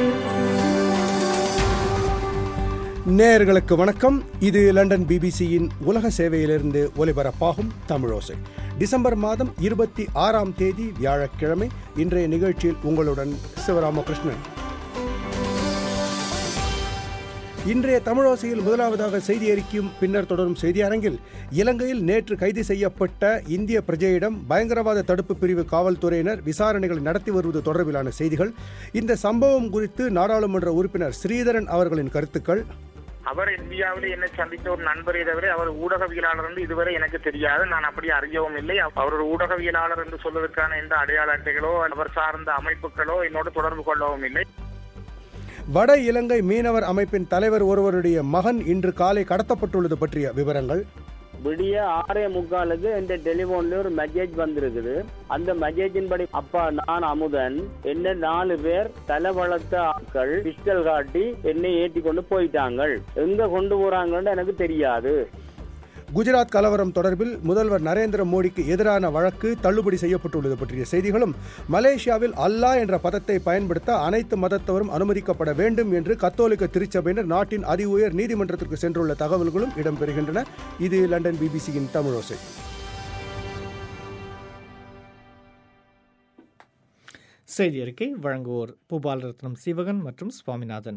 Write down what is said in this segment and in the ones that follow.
நேயர்களுக்கு வணக்கம் இது லண்டன் பிபிசியின் உலக சேவையிலிருந்து ஒலிபரப்பாகும் தமிழோசை டிசம்பர் மாதம் இருபத்தி ஆறாம் தேதி வியாழக்கிழமை இன்றைய நிகழ்ச்சியில் உங்களுடன் சிவராமகிருஷ்ணன் இன்றைய தமிழோசையில் முதலாவதாக செய்தி அறிக்கையும் பின்னர் தொடரும் செய்தி அரங்கில் இலங்கையில் நேற்று கைது செய்யப்பட்ட இந்திய பிரஜையிடம் பயங்கரவாத தடுப்பு பிரிவு காவல்துறையினர் விசாரணைகளை நடத்தி வருவது தொடர்பிலான செய்திகள் இந்த சம்பவம் குறித்து நாடாளுமன்ற உறுப்பினர் ஸ்ரீதரன் அவர்களின் கருத்துக்கள் அவர் இந்தியாவில் என்னை சந்தித்த ஒரு நண்பரை தவிர அவர் ஊடகவியலாளர் என்று இதுவரை எனக்கு தெரியாது நான் அப்படி அறியவும் இல்லை அவர் ஒரு ஊடகவியலாளர் என்று சொல்வதற்கான எந்த அடையாள அட்டைகளோ அவர் சார்ந்த அமைப்புகளோ என்னோடு தொடர்பு கொள்ளவும் இல்லை வட இலங்கை மீனவர் அமைப்பின் தலைவர் ஒருவருடைய மகன் இன்று காலை கடத்தப்பட்டுள்ளது பற்றிய விவரங்கள் விடிய ஆறே முக்காலுக்கு என்ற டெலிபோன்ல ஒரு மெசேஜ் வந்திருக்குது அந்த மெசேஜின் படி அப்பா நான் அமுதன் என்ன நாலு பேர் தலை வளர்த்த ஆட்கள் பிஸ்டல் காட்டி என்னை ஏற்றி கொண்டு போயிட்டாங்க எங்க கொண்டு போறாங்கன்னு எனக்கு தெரியாது குஜராத் கலவரம் தொடர்பில் முதல்வர் நரேந்திர மோடிக்கு எதிரான வழக்கு தள்ளுபடி செய்யப்பட்டுள்ளது பற்றிய செய்திகளும் மலேசியாவில் அல்லாஹ் என்ற பதத்தை பயன்படுத்த அனைத்து மதத்தவரும் அனுமதிக்கப்பட வேண்டும் என்று கத்தோலிக்க திருச்சபையினர் நாட்டின் அதி உயர் நீதிமன்றத்திற்கு சென்றுள்ள தகவல்களும் இடம்பெறுகின்றன இது லண்டன் பிபிசியின் தமிழோசை செய்தி அறிக்கை வழங்குவோர் பூபால் ரத்னம் சிவகன் மற்றும் சுவாமிநாதன்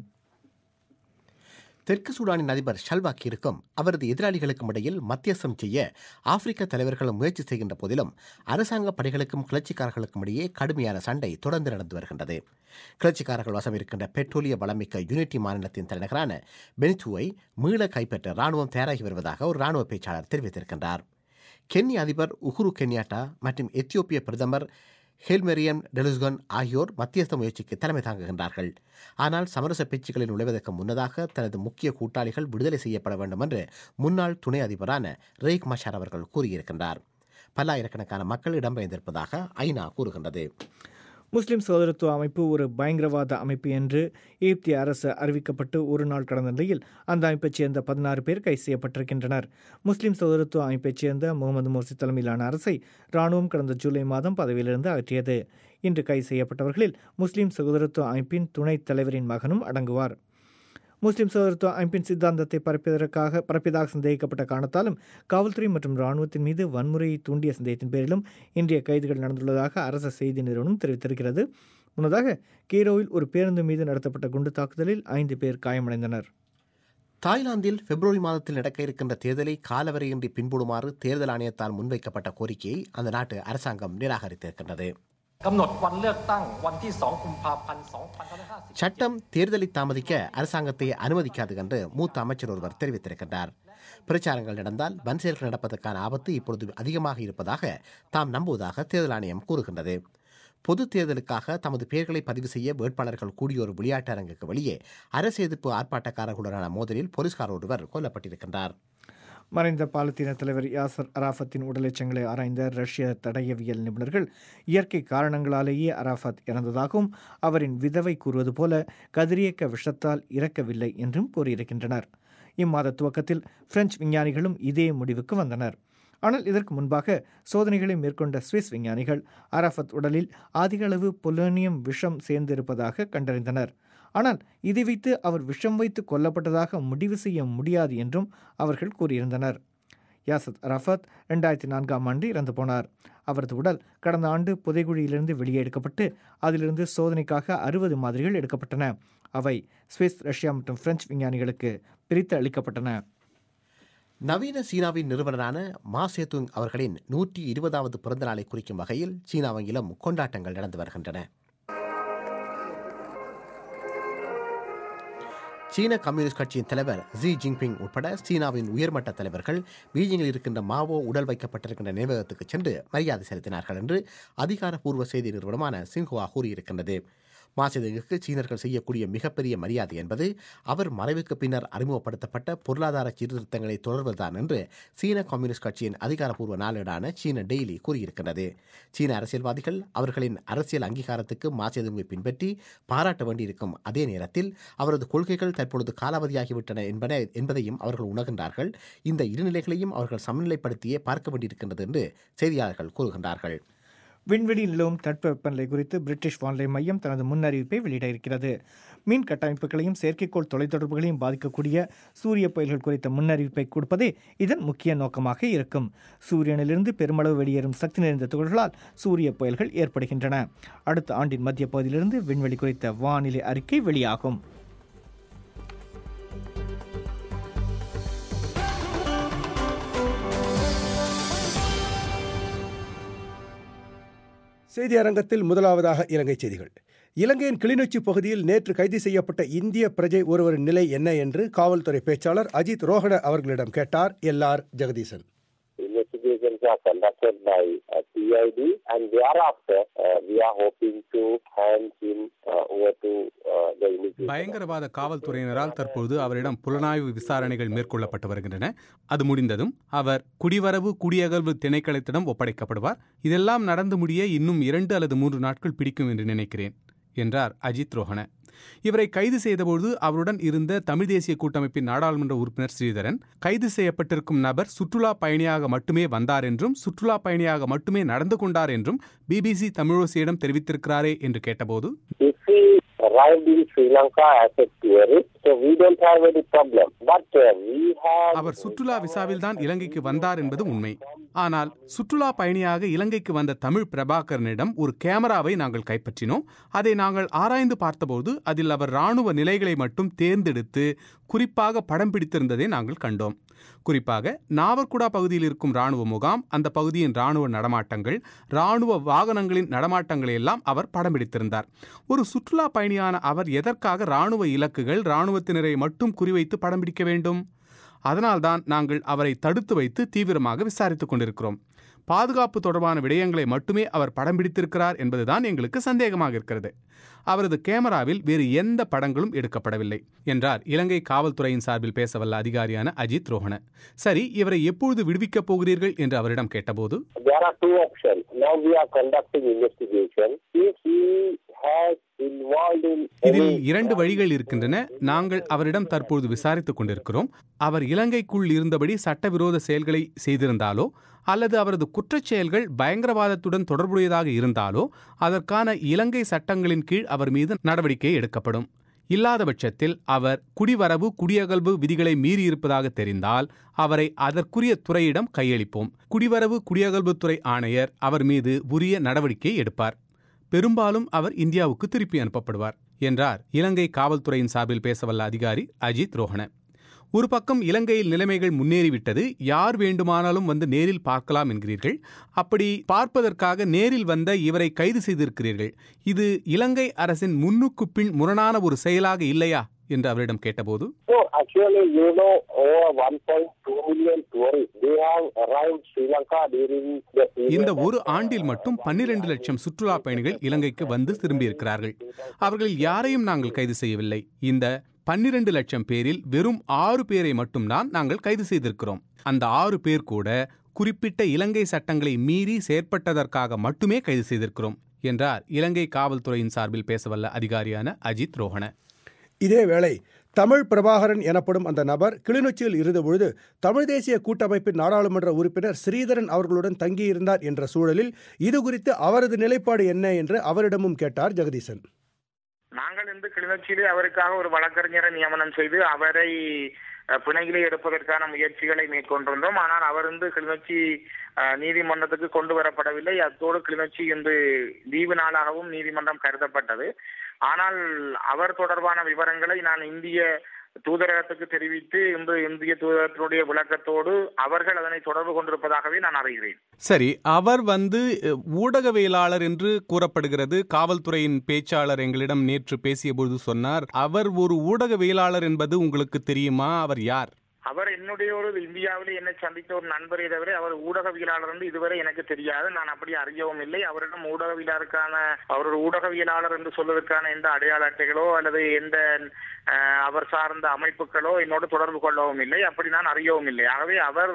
தெற்கு சூடானின் அதிபர் ஷல்வா கீருக்கும் அவரது எதிராளிகளுக்கும் இடையில் மத்தியஸ்தம் செய்ய ஆப்பிரிக்க தலைவர்கள் முயற்சி செய்கின்ற போதிலும் அரசாங்க படைகளுக்கும் கிளர்ச்சிக்காரர்களுக்கும் இடையே கடுமையான சண்டை தொடர்ந்து நடந்து வருகின்றது கிளர்ச்சிக்காரர்கள் வசம் இருக்கின்ற பெட்ரோலிய வளமிக்க யூனிட்டி மாநிலத்தின் தலைநகரான பெனிச்சுவை மீள கைப்பற்ற ராணுவம் தயாராகி வருவதாக ஒரு ராணுவ பேச்சாளர் தெரிவித்திருக்கின்றார் கென்யா அதிபர் உஹுரு கென்யாட்டா மற்றும் எத்தியோப்பிய பிரதமர் ஹெல்மெரியன் டெலுஸ்கன் ஆகியோர் மத்தியஸ்த முயற்சிக்கு தலைமை தாங்குகின்றார்கள் ஆனால் சமரச பேச்சுக்களில் நுழைவதற்கு முன்னதாக தனது முக்கிய கூட்டாளிகள் விடுதலை செய்யப்பட வேண்டும் என்று முன்னாள் துணை அதிபரான ரெய்க் மஷார் அவர்கள் கூறியிருக்கின்றார் பல்லாயிரக்கணக்கான மக்கள் இடம்பெயர்ந்திருப்பதாக ஐநா கூறுகின்றது முஸ்லிம் சகோதரத்துவ அமைப்பு ஒரு பயங்கரவாத அமைப்பு என்று எகிப்திய அரசு அறிவிக்கப்பட்டு ஒரு நாள் கடந்த நிலையில் அந்த அமைப்பைச் சேர்ந்த பதினாறு பேர் கைது செய்யப்பட்டிருக்கின்றனர் முஸ்லிம் சகோதரத்துவ அமைப்பைச் சேர்ந்த முகமது மோர்சி தலைமையிலான அரசை ராணுவம் கடந்த ஜூலை மாதம் பதவியிலிருந்து அகற்றியது இன்று கைது செய்யப்பட்டவர்களில் முஸ்லிம் சகோதரத்துவ அமைப்பின் துணைத் தலைவரின் மகனும் அடங்குவார் முஸ்லிம் சகோதரத்துவ அமைப்பின் சித்தாந்தத்தை பரப்பியதற்காக பரப்பியதாக சந்தேகிக்கப்பட்ட காரணத்தாலும் காவல்துறை மற்றும் இராணுவத்தின் மீது வன்முறையை தூண்டிய சந்தேகத்தின் பேரிலும் இன்றைய கைதுகள் நடந்துள்ளதாக அரசு செய்தி நிறுவனம் தெரிவித்திருக்கிறது முன்னதாக கீரோவில் ஒரு பேருந்து மீது நடத்தப்பட்ட குண்டு தாக்குதலில் ஐந்து பேர் காயமடைந்தனர் தாய்லாந்தில் பிப்ரவரி மாதத்தில் நடக்க இருக்கின்ற தேர்தலை காலவரையின்றி பின்புடுமாறு தேர்தல் ஆணையத்தால் முன்வைக்கப்பட்ட கோரிக்கையை அந்த நாட்டு அரசாங்கம் நிராகரித்திருக்கின்றது กำหนดวันเลือกตั้งวันที่ 2 กุมภาพันธ์ 2550 சட்டம் தேர்தலை தாமதிக்க அரசாங்கத்தை அனுமதிக்காது என்று மூத்த அமைச்சர் ஒருவர் தெரிவித்திருக்கின்றார் பிரச்சாரங்கள் நடந்தால் வன் செயல்கள் நடப்பதற்கான ஆபத்து இப்பொழுது அதிகமாக இருப்பதாக தாம் நம்புவதாக தேர்தல் ஆணையம் கூறுகின்றது பொது தேர்தலுக்காக தமது பெயர்களை பதிவு செய்ய வேட்பாளர்கள் கூடிய ஒரு விளையாட்டு அரங்குக்கு வெளியே அரசு எதிர்ப்பு ஆர்ப்பாட்டக்காரர்களுடனான மோதலில் போலீஸ்கார் ஒருவர் கொல்லப்பட்டிருக்கின்றார் மறைந்த பாலத்தீன தலைவர் யாசர் அராஃபத்தின் உடலெச்சங்களை ஆராய்ந்த ரஷ்ய தடயவியல் நிபுணர்கள் இயற்கை காரணங்களாலேயே அராஃபத் இறந்ததாகவும் அவரின் விதவை கூறுவது போல கதிரியக்க விஷத்தால் இறக்கவில்லை என்றும் கூறியிருக்கின்றனர் இம்மாத துவக்கத்தில் பிரெஞ்சு விஞ்ஞானிகளும் இதே முடிவுக்கு வந்தனர் ஆனால் இதற்கு முன்பாக சோதனைகளை மேற்கொண்ட சுவிஸ் விஞ்ஞானிகள் அராஃபத் உடலில் அதிக அளவு பொலோனியம் விஷம் சேர்ந்திருப்பதாக கண்டறிந்தனர் ஆனால் இதை வைத்து அவர் விஷம் வைத்து கொல்லப்பட்டதாக முடிவு செய்ய முடியாது என்றும் அவர்கள் கூறியிருந்தனர் யாசத் அரஃபத் ரெண்டாயிரத்தி நான்காம் ஆண்டு இறந்து போனார் அவரது உடல் கடந்த ஆண்டு புதைகுழியிலிருந்து வெளியே எடுக்கப்பட்டு அதிலிருந்து சோதனைக்காக அறுபது மாதிரிகள் எடுக்கப்பட்டன அவை சுவிஸ் ரஷ்யா மற்றும் பிரெஞ்சு விஞ்ஞானிகளுக்கு பிரித்து அளிக்கப்பட்டன நவீன சீனாவின் நிறுவனரான மா சேதுங் அவர்களின் நூற்றி இருபதாவது பிறந்த நாளை குறிக்கும் வகையில் சீனாவெங்கிலும் கொண்டாட்டங்கள் நடந்து வருகின்றன சீன கம்யூனிஸ்ட் கட்சியின் தலைவர் ஜி ஜின்பிங் உட்பட சீனாவின் உயர்மட்ட தலைவர்கள் பீஜிங்கில் இருக்கின்ற மாவோ உடல் வைக்கப்பட்டிருக்கின்ற நினைவகத்துக்கு சென்று மரியாதை செலுத்தினார்கள் என்று அதிகாரப்பூர்வ செய்தி நிறுவனமான சின்ஹுவா கூறியிருக்கின்றது மாசிதங்குக்கு சீனர்கள் செய்யக்கூடிய மிகப்பெரிய மரியாதை என்பது அவர் மறைவுக்கு பின்னர் அறிமுகப்படுத்தப்பட்ட பொருளாதார சீர்திருத்தங்களை தொடர்வதுதான் என்று சீன கம்யூனிஸ்ட் கட்சியின் அதிகாரப்பூர்வ நாளேடான சீன டெய்லி கூறியிருக்கிறது சீன அரசியல்வாதிகள் அவர்களின் அரசியல் அங்கீகாரத்துக்கு மாசிதங்கை பின்பற்றி பாராட்ட வேண்டியிருக்கும் அதே நேரத்தில் அவரது கொள்கைகள் தற்பொழுது காலாவதியாகிவிட்டன என்பன என்பதையும் அவர்கள் உணர்கின்றார்கள் இந்த இரு நிலைகளையும் அவர்கள் சமநிலைப்படுத்தியே பார்க்க வேண்டியிருக்கின்றது என்று செய்தியாளர்கள் கூறுகின்றார்கள் விண்வெளி நிலவும் தட்பவெப்பநிலை குறித்து பிரிட்டிஷ் வானிலை மையம் தனது முன்னறிவிப்பை வெளியிட இருக்கிறது மின் கட்டமைப்புகளையும் செயற்கைக்கோள் தொலைத்தொடர்புகளையும் பாதிக்கக்கூடிய சூரிய புயல்கள் குறித்த முன்னறிவிப்பை கொடுப்பதே இதன் முக்கிய நோக்கமாக இருக்கும் சூரியனிலிருந்து பெருமளவு வெளியேறும் சக்தி நிறைந்த துகள்களால் சூரிய புயல்கள் ஏற்படுகின்றன அடுத்த ஆண்டின் மத்திய பகுதியிலிருந்து விண்வெளி குறித்த வானிலை அறிக்கை வெளியாகும் செய்தி அரங்கத்தில் முதலாவதாக இலங்கை செய்திகள் இலங்கையின் கிளிநொச்சி பகுதியில் நேற்று கைது செய்யப்பட்ட இந்திய பிரஜை ஒருவரின் நிலை என்ன என்று காவல்துறை பேச்சாளர் அஜித் ரோஹண அவர்களிடம் கேட்டார் LR Jegadeesan investigations are conducted by uh, PID and thereafter uh, we are hoping to hand him uh, over to uh, the immigration. பயங்கரவாத காவல்துறையினரால் தற்போது அவரிடம் புலனாய்வு விசாரணைகள் மேற்கொள்ளப்பட்டு வருகின்றன அது முடிந்ததும் அவர் குடிவரவு குடியகல்வு திணைக்களத்திடம் ஒப்படைக்கப்படுவார் இதெல்லாம் நடந்து முடிய இன்னும் இரண்டு அல்லது மூன்று நாட்கள் பிடிக்கும் என்று நினைக்கிறேன் என்றார் அஜித் ரோஹன இவரை கைது செய்தபோது அவருடன் இருந்த தமிழ் தேசிய கூட்டமைப்பின் நாடாளுமன்ற உறுப்பினர் ஸ்ரீதரன் கைது செய்யப்பட்டிருக்கும் நபர் சுற்றுலா பயணியாக மட்டுமே வந்தார் என்றும் சுற்றுலா பயணியாக மட்டுமே நடந்து கொண்டார் என்றும் பிபிசி தமிழோசியிடம் தெரிவித்திருக்கிறாரே என்று கேட்டபோது If he arrived in Sri Lanka as a tourist, so we don't have any problem. But uh, we have. அவர் சுற்றுலா விசாவில் தான் இலங்கைக்கு வந்தார் என்பது உண்மை ஆனால் சுற்றுலா பயணியாக இலங்கைக்கு வந்த தமிழ் பிரபாகரனிடம் ஒரு கேமராவை நாங்கள் கைப்பற்றினோம் அதை நாங்கள் ஆராய்ந்து பார்த்தபோது அதில் அவர் ராணுவ நிலைகளை மட்டும் தேர்ந்தெடுத்து குறிப்பாக படம் பிடித்திருந்ததை நாங்கள் கண்டோம் குறிப்பாக நாவர்குடா பகுதியில் இருக்கும் ராணுவ முகாம் அந்த பகுதியின் ராணுவ நடமாட்டங்கள் ராணுவ வாகனங்களின் நடமாட்டங்களை எல்லாம் அவர் படம் பிடித்திருந்தார் ஒரு சுற்றுலா பயணியான அவர் எதற்காக ராணுவ இலக்குகள் ராணுவத்தினரை மட்டும் குறிவைத்து படம் பிடிக்க வேண்டும் அதனால்தான் நாங்கள் அவரை தடுத்து வைத்து தீவிரமாக விசாரித்துக் கொண்டிருக்கிறோம் பாதுகாப்பு தொடர்பான விடயங்களை மட்டுமே அவர் படம் பிடித்திருக்கிறார் என்பதுதான் எங்களுக்கு சந்தேகமாக இருக்கிறது அவரது கேமராவில் வேறு எந்த படங்களும் எடுக்கப்படவில்லை என்றார் இலங்கை காவல்துறையின் சார்பில் பேசவல்ல அதிகாரியான அஜித் ரோஹன சரி இவரை எப்பொழுது விடுவிக்கப் போகிறீர்கள் என்று அவரிடம் கேட்டபோது There are two options. Now we are conducting investigation. If he has involved in இதில் any இரண்டு வழிகள் இருக்கின்றன நாங்கள் அவரிடம் தற்பொழுது விசாரித்துக் கொண்டிருக்கிறோம் அவர் இலங்கைக்குள் இருந்தபடி சட்டவிரோத செயல்களை செய்திருந்தாலோ அல்லது அவரது குற்றச் செயல்கள் பயங்கரவாதத்துடன் தொடர்புடையதாக இருந்தாலோ அதற்கான இலங்கை சட்டங்களின் கீழ் அவர் மீது நடவடிக்கை எடுக்கப்படும் இல்லாத பட்சத்தில் அவர் குடிவரவு குடியகல்வு விதிகளை மீறியிருப்பதாக தெரிந்தால் அவரை அதற்குரிய துறையிடம் கையளிப்போம் குடிவரவு குடியகல்வுத்துறை ஆணையர் அவர் மீது உரிய நடவடிக்கை எடுப்பார் பெரும்பாலும் அவர் இந்தியாவுக்கு திருப்பி அனுப்பப்படுவார் என்றார் இலங்கை காவல்துறையின் சார்பில் பேசவல்ல அதிகாரி அஜித் ரோஹன ஒரு பக்கம் இலங்கையில் நிலைமைகள் முன்னேறிவிட்டது யார் வேண்டுமானாலும் வந்து நேரில் பார்க்கலாம் என்கிறீர்கள் அப்படி பார்ப்பதற்காக நேரில் வந்த இவரை கைது செய்திருக்கிறீர்கள் இது இலங்கை அரசின் முன்னுக்கு பின் முரணான ஒரு செயலாக இல்லையா என்று அவரிடம் கேட்டபோது No, actually, you know, over 1.2 million tourists, they have arrived Sri Lanka during the period. இந்த ஒரு ஆண்டில் மட்டும் பன்னிரண்டு லட்சம் சுற்றுலா பயணிகள் இலங்கைக்கு வந்து திரும்பியிருக்கிறார்கள் அவர்களில் யாரையும் நாங்கள் கைது செய்யவில்லை இந்த பன்னிரண்டு லட்சம் பேரில் வெறும் ஆறு பேரை மட்டும்தான் நாங்கள் கைது செய்திருக்கிறோம் அந்த ஆறு பேர் கூட குறிப்பிட்ட இலங்கை சட்டங்களை மீறி செயற்பட்டதற்காக மட்டுமே கைது செய்திருக்கிறோம் என்றார் இலங்கை காவல்துறையின் சார்பில் பேசவல்ல அதிகாரியான அஜித் ரோஹன இதேவேளை தமிழ் பிரபாகரன் எனப்படும் அந்த நபர் கிளிநொச்சியில் இருந்தபொழுது தமிழ் தேசிய கூட்டமைப்பின் நாடாளுமன்ற உறுப்பினர் ஸ்ரீதரன் அவர்களுடன் தங்கியிருந்தார் என்ற சூழலில் இது குறித்து அவரது நிலைப்பாடு என்ன என்று அவரிடமும் கேட்டார் ஜெகதீசன் நாங்கள் இந்த கிளிநொச்சியிலே அவருக்காக ஒரு வழக்கறிஞரை நியமனம் செய்து அவரை அஹ், பிணையிலே எடுப்பதற்கான முயற்சிகளை மேற்கொண்டிருந்தோம் ஆனால் அவர் வந்து கிளிநொச்சி அஹ், நீதிமன்றத்துக்கு கொண்டு வரப்படவில்லை அத்தோடு கிளிநொச்சி இன்று லீவு நாளாகவும் நீதிமன்றம் கருதப்பட்டது ஆனால் அவர் தொடர்பான விவரங்களை நான் இந்திய தூதரகத்துக்கு தெரிவித்து இன்று இந்திய தூதரகத்தினுடைய விளக்கத்தோடு அவர்கள் அதனை தொடர்பு கொண்டிருப்பதாகவே நான் அறிகிறேன் சரி அவர் வந்து அஹ், ஊடகவியலாளர் என்று கூறப்படுகிறது காவல்துறையின் பேச்சாளர் எங்களிடம் நேற்று பேசியபொழுது சொன்னார் அவர் ஒரு ஊடகவியலாளர் என்பது உங்களுக்கு தெரியுமா அவர் யார் அவர் என்னுடைய ஒரு இந்தியாவிலே என்னை சந்தித்த ஒரு நண்பரை தவிர அவர் ஊடகவியலாளர் என்று இதுவரை எனக்கு தெரியாது நான் அப்படி அறியவும் இல்லை அவரிடம் ஊடகவியலாளருக்கான அவர் ஒரு ஊடகவியலாளர் என்று சொல்வதற்கான எந்த அடையாள அட்டைகளோ அல்லது எந்த அஹ், அவர் சார்ந்த அமைப்புகளோ என்னோடு தொடர்பு கொள்ளவும் இல்லை அப்படி நான் அறியவும் இல்லை ஆகவே அவர்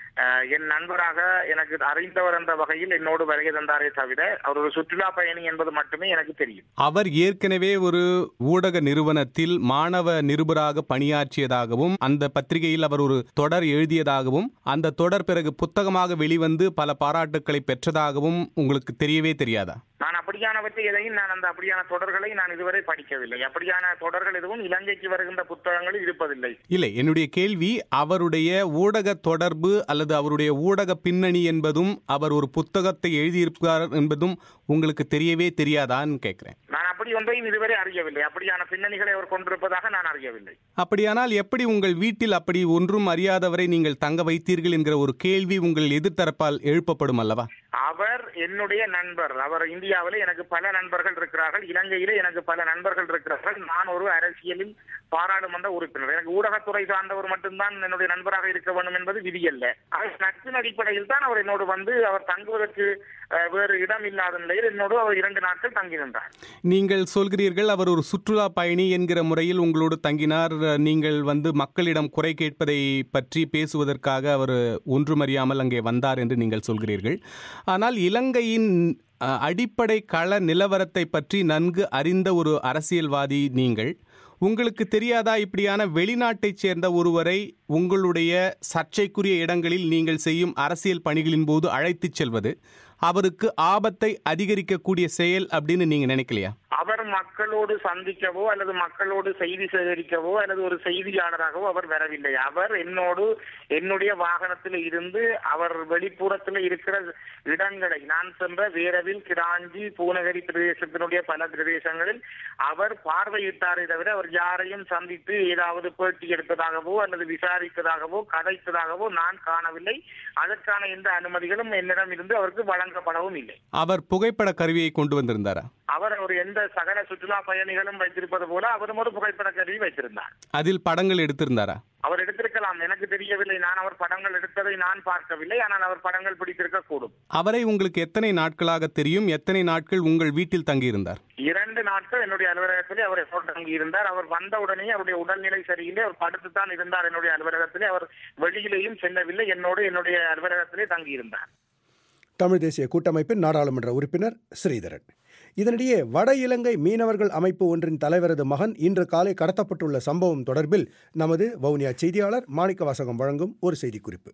அஹ், என் நண்பராக எனக்கு அறிந்தவர் என்ற வகையில் என்னோடு வருகை தந்தாரே தவிர அவர் ஒரு சுற்றுலா பயணி என்பது மட்டுமே எனக்கு தெரியும் அவர் ஏற்கனவே ஒரு ஊடக நிறுவனத்தில் மாணவ நிருபராக பணியாற்றியதாகவும் அந்த பத்திரிகையில் அவர் ஒரு தொடர் எழுதியதாகவும் அந்த தொடர் பிறகு புத்தகமாக வெளிவந்து பல பாராட்டுக்களை பெற்றதாகவும் உங்களுக்கு தெரியவே தெரியாதா நான் அப்படியானவற்றை எதையும் நான் அந்த அப்படியான தொடர்களை நான் இதுவரை படிக்கவில்லை அப்படியான தொடர்கள் எதுவும் இலங்கைக்கு வருகின்ற புத்தகங்களில் இருப்பதில்லை இல்லை என்னுடைய கேள்வி அவருடைய ஊடக தொடர்பு அல்லது அவருடைய ஊடக பின்னணி என்பதும் அவர் ஒரு புத்தகத்தை எழுதியிருப்பார் என்பதும் உங்களுக்கு தெரியவே தெரியாதான்னு கேட்கிறேன் நான் அப்படி ஒன்றையும் இதுவரை அறியவில்லை அப்படியான பின்னணிகளை அவர் கொண்டிருப்பதாக நான் அறியவில்லை அப்படியானால் எப்படி உங்கள் வீட்டில் அப்படி ஒன்றும் அறியாதவரை நீங்கள் தங்க வைத்தீர்கள் என்கிற ஒரு கேள்வி உங்கள் எதிர்த்தரப்பால் எழுப்பப்படும் அல்லவா அவர் என்னுடைய நண்பர் அவர் இந்தியாவிலே எனக்கு பல நண்பர்கள் இருக்கிறார்கள் இலங்கையிலே எனக்கு பல நண்பர்கள் இருக்கிறார்கள் நான் ஒரு அரசியலில் பாராளுமன்ற உறுப்பினர் எனக்கு ஊடகத்துறை சார்ந்தவர் மட்டும்தான் என்னுடைய நண்பராக இருக்க வேண்டும் என்பது விதியல்ல அவர் நட்பின் அடிப்படையில் தான் அவர் என்னோடு வந்து அவர் தங்குவதற்கு அஹ், வேறு இடம் இல்லாத நிலையில் என்னோடு அவர் இரண்டு நாட்கள் தங்கி நின்றார் நீங்கள் சொல்கிறீர்கள் அவர் ஒரு சுற்றுலா பயணி என்கிற முறையில் உங்களோடு தங்கினார் நீங்கள் வந்து மக்களிடம் குறை கேட்பதை பற்றி பேசுவதற்காக அவர் ஒன்றுமறியாமல் அங்கே வந்தார் என்று நீங்கள் சொல்கிறீர்கள் ஆனால் இலங்கையின் அஹ், அடிப்படை கள நிலவரத்தை பற்றி நன்கு அறிந்த ஒரு அரசியல்வாதி நீங்கள் உங்களுக்கு தெரியாதா இப்படியான வெளிநாட்டைச் சேர்ந்த ஒருவரை உங்களுடைய சர்ச்சைக்குரிய இடங்களில் நீங்கள் செய்யும் அரசியல் பணிகளின் போது அழைத்துச் செல்வது அவருக்கு ஆபத்தை அதிகரிக்கக்கூடிய செயல் அப்படின்னு நீங்க நினைக்கலையா அவர் மக்களோடு சந்திக்கவோ அல்லது மக்களோடு செய்தி சேகரிக்கவோ அல்லது ஒரு செய்தியாளராகவோ அவர் வரவில்லை அவர் என்னோடு என்னுடைய வாகனத்தில் இருந்து அவர் வெளிப்புறத்தில் இருக்கிற இடங்களை நான் சென்ற வேரவில் கிராஞ்சி பூநகரி பிரதேசத்தினுடைய பல பிரதேசங்களில் அவர் பார்வையிட்டாரே தவிர அவர் யாரையும் சந்தித்து ஏதாவது பேட்டி எடுத்ததாகவோ அல்லது விசாரித்ததாகவோ கதைத்ததாகவோ நான் காணவில்லை அதற்கான எந்த அனுமதிகளும் என்னிடம் இருந்து அவருக்கு வழங்கப்படவும் இல்லை அவர் புகைப்பட கருவியை கொண்டு வந்திருந்தாரா அவர் ஒரு எந்த சகல சுற்றுலா பயணிகளும் வைத்திருப்பது போல அவரும் ஒரு புகைப்பட கருவி வைத்திருந்தார் அதில் படங்கள் எடுத்திருந்தாரா அவர் எடுத்திருக்கலாம் எனக்கு தெரியவில்லை நான் அவர் படங்கள் எடுத்ததை நான் பார்க்கவில்லை ஆனால் அவர் படங்கள் பிடித்திருக்க கூடும் அவரை உங்களுக்கு எத்தனை நாட்களாக தெரியும் எத்தனை நாட்கள் உங்கள் வீட்டில் தங்கியிருந்தார் இரண்டு நாட்கள் என்னுடைய அலுவலகத்திலே அவர் என்னோடு தங்கி இருந்தார் அவர் வந்த உடனே அவருடைய உடல்நிலை சரியில்லை அவர் படுத்துத்தான் இருந்தார் என்னுடைய அலுவலகத்திலே அவர் வெளியிலேயும் செல்லவில்லை என்னோடு என்னுடைய அலுவலகத்திலே தங்கி இருந்தார் தமிழ் தேசிய கூட்டமைப்பின் நாடாளுமன்ற உறுப்பினர் ஸ்ரீதரன் இதனிடையே வட இலங்கை மீனவர்கள் அமைப்பு ஒன்றின் தலைவரது மகன் இன்று காலை கடத்தப்பட்டுள்ள சம்பவம் தொடர்பில் நமது வவுனியா செய்தியாளர் மாணிக்கவாசகம் வழங்கும் ஒரு செய்திக்குறிப்பு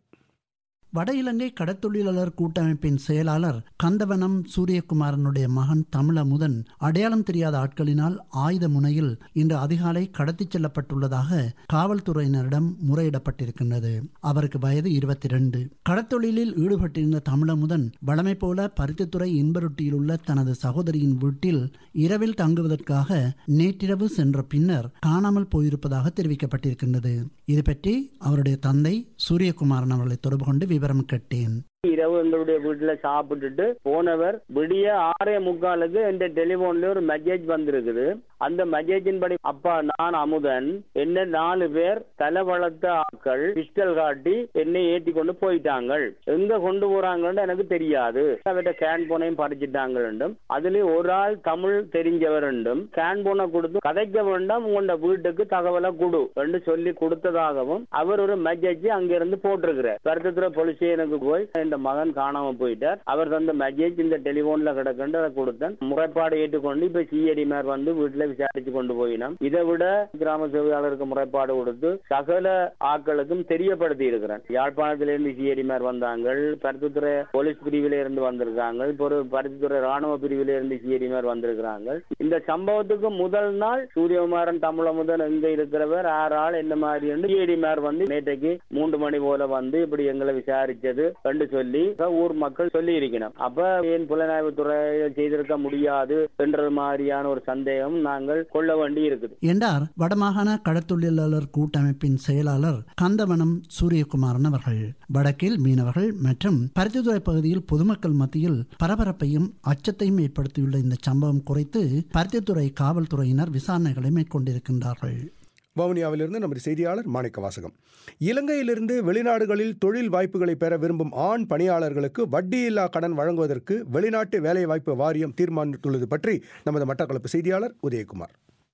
வட இலங்கை கடத்தொழிலாளர் கூட்டமைப்பின் செயலாளர் கந்தவனம் சூரியகுமாரனுடைய மகன் தமிழமுதன் அடையாளம் தெரியாத ஆட்களினால் ஆயுத முனையில் இன்று அதிகாலை கடத்திச் செல்லப்பட்டுள்ளதாக காவல்துறையினரிடம் முறையிடப்பட்டிருக்கின்றது அவருக்கு வயது இருபத்தி ரெண்டு கடத்தொழிலில் ஈடுபட்டிருந்த தமிழமுதன் வழமை போல பருத்தித்துறை இன்பருட்டியில் உள்ள தனது சகோதரியின் வீட்டில் இரவில் தங்குவதற்காக நேற்றிரவு சென்ற பின்னர் காணாமல் போயிருப்பதாக தெரிவிக்கப்பட்டிருக்கின்றது இது பற்றி அவருடைய தந்தை சூரியகுமாரன் அவர்களை தொடர்பு கொண்டு விவரம் கேட்டேன் இரவு எங்களுடைய வீட்டுல சாப்பிட்டுட்டு போனவர் விடிய ஆறே முக்காலுக்கு எந்த டெலிபோன்ல ஒரு மெசேஜ் வந்திருக்குது அந்த மெசேஜின் படி அப்பா நான் அமுதன் என்ன நாலு பேர் தலை வளர்த்த ஆட்கள் பிஸ்டல் காட்டி என்னை ஏத்தி கொண்டு போயிட்டாங்க எங்க கொண்டு போறாங்கன்னு எனக்கு தெரியாது அவர்கிட்ட கேன் போனையும் படிச்சுட்டாங்க அதுலயும் ஒரு ஆள் தமிழ் தெரிஞ்சவர் கேன் போனை கொடுத்து கதைக்க வேண்டாம் உங்களோட வீட்டுக்கு தகவலை கொடு என்று சொல்லி கொடுத்ததாகவும் அவர் ஒரு மெசேஜ் அங்கிருந்து போட்டிருக்கிறார் கருத்துத்துறை போலீஸ் ஸ்டேஷனுக்கு போய் இந்த மகன் காணாம போயிட்டார் அவர் தந்த மெசேஜ் இந்த டெலிபோன்ல கிடக்குன்னு அதை கொடுத்தேன் முறைப்பாடு ஏற்றுக்கொண்டு இப்ப சிஐடி மேர் வந்து வீட்டுல விசாரிச்சு கொண்டு போயினோம் இதை விட கிராம சேவையாளருக்கு முறைப்பாடு கொடுத்து சகல ஆட்களுக்கும் தெரியப்படுத்தி இருக்கிறேன் யாழ்ப்பாணத்திலிருந்து சிஐடி மேர் வந்தாங்க பருத்தித்துறை போலீஸ் பிரிவில இருந்து வந்திருக்காங்க இப்போ ஒரு பருத்தித்துறை ராணுவ பிரிவில இருந்து சிஐடி மேர் வந்திருக்கிறாங்க இந்த சம்பவத்துக்கு முதல் நாள் சூரியகுமாரன் தமிழமுதன் எங்க இருக்கிறவர் ஆறு ஆள் என்ன மாதிரி சிஐடி மேர் வந்து நேற்றைக்கு மூன்று மணி போல வந்து இப்படி எங்களை விசாரிச்சது கண்டு சொல்லி ஊர் மக்கள் சொல்லி இருக்கணும் அப்ப ஏன் புலனாய்வு துறை செய்திருக்க முடியாது என்ற மாதிரியான ஒரு சந்தேகம் நாங்கள் கொள்ள வேண்டி இருக்குது என்றார் வடமாகாண கடத்தொழிலாளர் கூட்டமைப்பின் செயலாளர் கந்தவனம் சூரியகுமாரன் அவர்கள் வடக்கில் மீனவர்கள் மற்றும் பருத்தித்துறை பகுதியில் பொதுமக்கள் மத்தியில் பரபரப்பையும் அச்சத்தையும் ஏற்படுத்தியுள்ள இந்த சம்பவம் குறித்து பருத்தித்துறை காவல்துறையினர் விசாரணைகளை மேற்கொண்டிருக்கின்றார்கள் வவுனியாவிலிருந்து நமது செய்தியாளர் மாணிக்க வாசகம் இலங்கையிலிருந்து வெளிநாடுகளில் தொழில் வாய்ப்புகளை பெற விரும்பும் ஆண் பணியாளர்களுக்கு வட்டியில்லா கடன் வழங்குவதற்கு வெளிநாட்டு வேலைவாய்ப்பு வாரியம் தீர்மானித்துள்ளது பற்றி நமது மட்டக்களப்பு செய்தியாளர் உதயகுமார்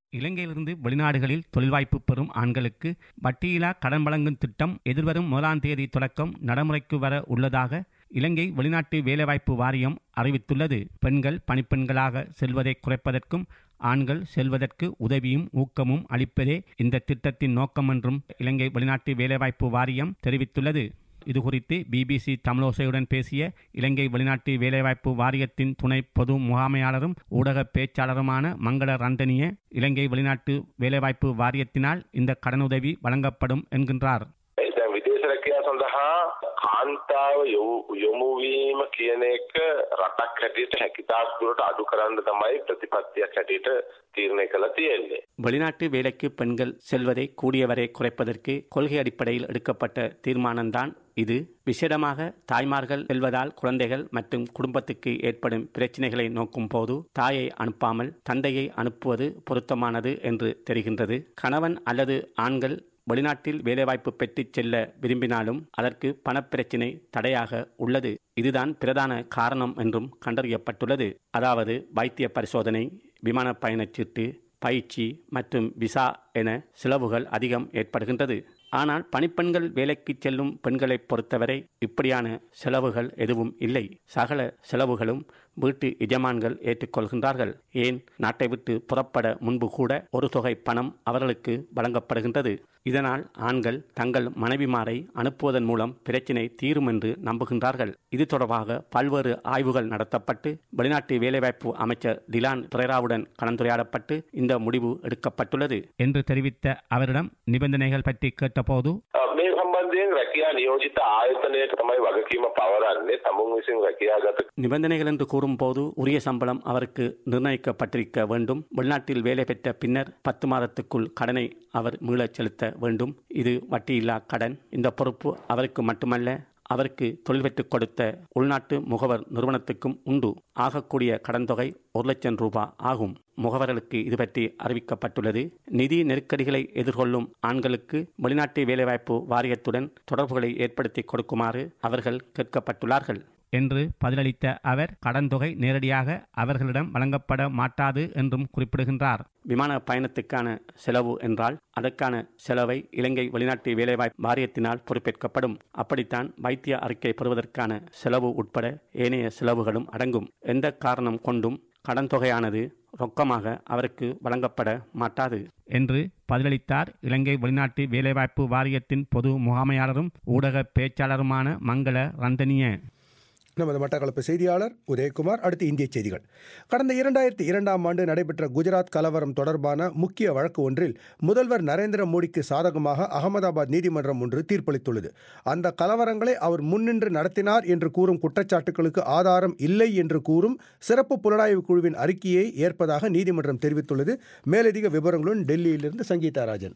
இலங்கையிலிருந்து வெளிநாடுகளில் தொழில் வாய்ப்பு பெறும் ஆண்களுக்கு வட்டியில்லா கடன் வழங்கும் திட்டம் எதிர்வரும் முதலாம் தேதி தொடக்கம் நடைமுறைக்கு வர உள்ளதாக இலங்கை வெளிநாட்டு வேலைவாய்ப்பு வாரியம் அறிவித்துள்ளது பெண்கள் பணிப்பெண்களாக செல்வதை குறைப்பதற்கும் ஆண்கள் செல்வதற்கு உதவியும் ஊக்கமும் அளிப்பதே இந்த திட்டத்தின் நோக்கம் என்றும் இலங்கை வெளிநாட்டு வேலைவாய்ப்பு வாரியம் தெரிவித்துள்ளது இதுகுறித்து பிபிசி தமிழோசையுடன் பேசிய இலங்கை வெளிநாட்டு வேலைவாய்ப்பு வாரியத்தின் துணை பொது முகாமையாளரும் ஊடக பேச்சாளருமான மங்கள ரந்தனிய இலங்கை வெளிநாட்டு வேலைவாய்ப்பு வாரியத்தினால் இந்த கடனுதவி வழங்கப்படும் என்கின்றார் දැන් විදේශ රැකියාව සඳහා කාන්තාව යොමු- යොමු වීම කියන එක රටක් හැටියට හැකිතාක් දුරට අඩු කරන්න තමයි ප්‍රතිපත්තියක් හැටියට තීරණය කළ තියෙන්නේ. வெளிநாட்டு வேலைக்கு பெண்கள் செல்வதை கூடியவரை குறைப்பதற்கு கொள்கை அடிப்படையில் எடுக்கப்பட்ட தீர்மானம்தான் இது விசேடமாக தாய்மார்கள் செல்வதால் குழந்தைகள் மற்றும் குடும்பத்துக்கு ஏற்படும் பிரச்சினைகளை நோக்கும் போது தாயை அனுப்பாமல் தந்தையை அனுப்புவது பொருத்தமானது என்று தெரிகின்றது கணவன் அல்லது ஆண்கள் வெளிநாட்டில் வேலைவாய்ப்பு பெற்றுச் செல்ல விரும்பினாலும் அதற்கு பணப்பிரச்சினை தடையாக உள்ளது இதுதான் பிரதான காரணம் என்றும் கண்டறியப்பட்டுள்ளது அதாவது வைத்திய பரிசோதனை விமான பயணச்சீட்டு பயிற்சி மற்றும் விசா என செலவுகள் அதிகம் ஏற்படுகின்றது ஆனால் பணிப்பெண்கள் வேலைக்கு செல்லும் பெண்களை பொறுத்தவரை இப்படியான செலவுகள் எதுவும் இல்லை சகல செலவுகளும் வீட்டு எஜமான்கள் ஏற்றுக்கொள்கின்றார்கள் ஏன் நாட்டை விட்டு புறப்பட முன்பு கூட ஒரு தொகை பணம் அவர்களுக்கு வழங்கப்படுகின்றது இதனால் ஆண்கள் தங்கள் மனைவிமாரை அனுப்புவதன் மூலம் பிரச்சினை தீரும் என்று நம்புகின்றார்கள் இது தொடர்பாக பல்வேறு ஆய்வுகள் நடத்தப்பட்டு வெளிநாட்டு வேலைவாய்ப்பு அமைச்சர் டிலான் பிரேராவுடன் கலந்துரையாடப்பட்டு இந்த முடிவு எடுக்கப்பட்டுள்ளது என்று தெரிவித்த அவரிடம் நிபந்தனைகள் பற்றி கேட்டபோது අ, මේ සම්බන්ධයෙන් රැකියා නියෝජිත ආයතනයට තමයි වගකීම පවරන්නේ තමුන් විසින් රැකියාගත நிபந்தனைகள் என்று கூறும்போது உரிய சம்பளம் அவருக்கு நிர்ணயிக்கப்பட்டிருக்க வேண்டும் வெளிநாட்டில் வேலை பெற்ற பின்னர் பத்து மாதத்துக்குள் கடனை அவர் மீளச் செலுத்த வேண்டும் இது வட்டியில்லா கடன் இந்த பொறுப்பு அவருக்கு மட்டுமல்ல அவருக்கு தொழில் பெற்றுக் கொடுத்த உள்நாட்டு முகவர் நிறுவனத்துக்கும் உண்டு ஆகக்கூடிய கடன் தொகை ஒரு லட்சம் ரூபாய் ஆகும் முகவர்களுக்கு இது பற்றி அறிவிக்கப்பட்டுள்ளது நிதி நெருக்கடிகளை எதிர்கொள்ளும் ஆண்களுக்கு வெளிநாட்டு வேலைவாய்ப்பு வாரியத்துடன் தொடர்புகளை ஏற்படுத்தி கொடுக்குமாறு அவர்கள் கேட்கப்பட்டுள்ளார்கள் என்று பதிலளித்த அவர் கடன் தொகை நேரடியாக அவர்களிடம் வழங்கப்பட மாட்டாது என்றும் குறிப்பிடுகின்றார் விமான பயணத்துக்கான செலவு என்றால் அதற்கான செலவை இலங்கை வெளிநாட்டு வேலைவாய்ப்பு வாரியத்தினால் பொறுப்பேற்கப்படும் அப்படித்தான் வைத்திய அறிக்கை பெறுவதற்கான செலவு உட்பட ஏனைய செலவுகளும் அடங்கும் எந்த காரணம் கொண்டும் கடன் தொகையானது ரொக்கமாக அவருக்கு வழங்கப்பட மாட்டாது என்று பதிலளித்தார் இலங்கை வெளிநாட்டு வேலைவாய்ப்பு வாரியத்தின் பொது முகாமையாளரும் ஊடக பேச்சாளருமான மங்கள ரந்தனிய நமது மட்டக்களப்பு செய்தியாளர் உதயகுமார் அடுத்து இந்திய செய்திகள் கடந்த இரண்டாயிரத்தி இரண்டாம் ஆண்டு நடைபெற்ற குஜராத் கலவரம் தொடர்பான முக்கிய வழக்கு ஒன்றில் முதல்வர் நரேந்திர மோடிக்கு சாதகமாக அகமதாபாத் நீதிமன்றம் ஒன்று தீர்ப்பளித்துள்ளது அந்த கலவரங்களை அவர் முன்னின்று நடத்தினார் என்று கூறும் குற்றச்சாட்டுகளுக்கு ஆதாரம் இல்லை என்று கூறும் சிறப்பு புலனாய்வு குழுவின் அறிக்கையை ஏற்பதாக நீதிமன்றம் தெரிவித்துள்ளது மேலதிக விவரங்களுடன் டெல்லியிலிருந்து சங்கீதா ராஜன்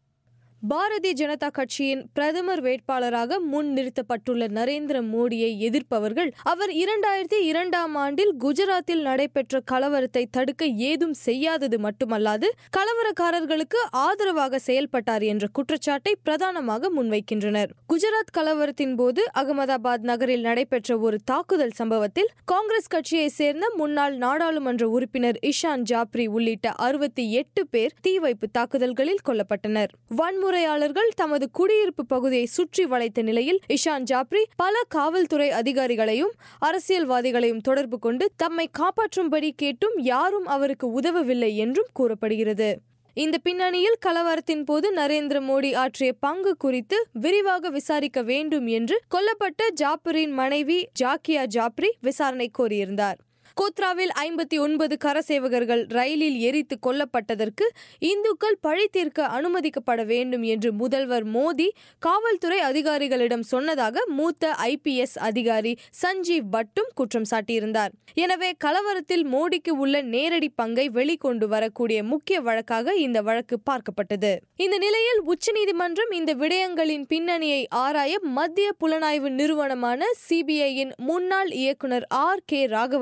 பாரதிய ஜனதா கட்சியின் பிரதமர் வேட்பாளராக முன் நிறுத்தப்பட்டுள்ள நரேந்திர மோடியை எதிர்ப்பவர்கள் அவர் இரண்டாயிரத்தி இரண்டாம் ஆண்டில் குஜராத்தில் நடைபெற்ற கலவரத்தை தடுக்க ஏதும் செய்யாதது மட்டுமல்லாது கலவரக்காரர்களுக்கு ஆதரவாக செயல்பட்டார் என்ற குற்றச்சாட்டை பிரதானமாக முன்வைக்கின்றனர் குஜராத் கலவரத்தின் போது அகமதாபாத் நகரில் நடைபெற்ற ஒரு தாக்குதல் சம்பவத்தில் காங்கிரஸ் கட்சியை சேர்ந்த முன்னாள் நாடாளுமன்ற உறுப்பினர் இஷான் ஜாப்ரி உள்ளிட்ட அறுபத்தி எட்டு பேர் தீ வைப்பு தாக்குதல்களில் கொல்லப்பட்டனர் வன்முறையாளர்கள் தமது குடியிருப்பு பகுதியை சுற்றி வளைத்த நிலையில் இஷான் ஜாப்ரி பல காவல்துறை அதிகாரிகளையும் அரசியல்வாதிகளையும் தொடர்பு கொண்டு தம்மை காப்பாற்றும்படி கேட்டும் யாரும் அவருக்கு உதவவில்லை என்றும் கூறப்படுகிறது இந்த பின்னணியில் கலவரத்தின் போது நரேந்திர மோடி ஆற்றிய பங்கு குறித்து விரிவாக விசாரிக்க வேண்டும் என்று கொல்லப்பட்ட ஜாப்பரின் மனைவி ஜாக்கியா ஜாப்ரி விசாரணை கோரியிருந்தார் கோத்ராவில் ஐம்பத்தி ஒன்பது கரசேவகர்கள் ரயிலில் எரித்து கொல்லப்பட்டதற்கு இந்துக்கள் பழி தீர்க்க அனுமதிக்கப்பட வேண்டும் என்று முதல்வர் மோடி காவல்துறை அதிகாரிகளிடம் சொன்னதாக மூத்த ஐபிஎஸ் அதிகாரி சஞ்சீவ் பட்டும் குற்றம் சாட்டியிருந்தார் எனவே கலவரத்தில் மோடிக்கு உள்ள நேரடி பங்கை வெளிக்கொண்டு வரக்கூடிய முக்கிய வழக்காக இந்த வழக்கு பார்க்கப்பட்டது இந்த நிலையில் உச்சநீதிமன்றம் இந்த விடயங்களின் பின்னணியை ஆராய மத்திய புலனாய்வு நிறுவனமான சிபிஐயின் முன்னாள் இயக்குனர் ஆர் கே ராகவன் தலைமை